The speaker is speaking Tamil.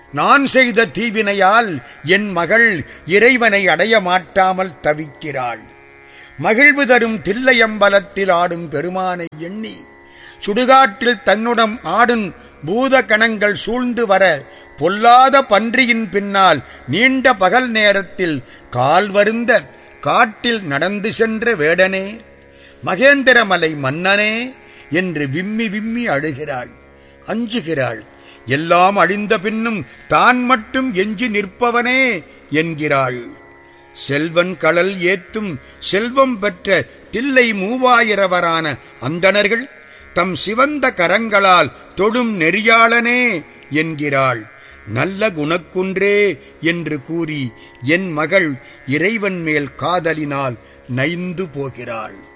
நான் செய்த தீவினையால் என் மகள் இறைவனை அடைய மாட்டாமல் தவிக்கிறாள் மகிழ்வு தரும் தில்லையம்பலத்தில் ஆடும் பெருமானை எண்ணி சுடுகாட்டில் தன்னுடன் ஆடும் பூத கணங்கள் சூழ்ந்து வர பொல்லாத பன்றியின் பின்னால் நீண்ட பகல் நேரத்தில் கால் வருந்த காட்டில் நடந்து சென்ற வேடனே மகேந்திரமலை மன்னனே என்று விம்மி விம்மி அழுகிறாள் அஞ்சுகிறாள் எல்லாம் அழிந்த பின்னும் தான் மட்டும் எஞ்சி நிற்பவனே என்கிறாள் செல்வன் கடல் ஏத்தும் செல்வம் பெற்ற தில்லை மூவாயிரவரான அந்தணர்கள் தம் சிவந்த கரங்களால் தொடும் நெறியாளனே என்கிறாள் நல்ல குணக்குன்றே என்று கூறி என் மகள் இறைவன் மேல் காதலினால் நைந்து போகிறாள்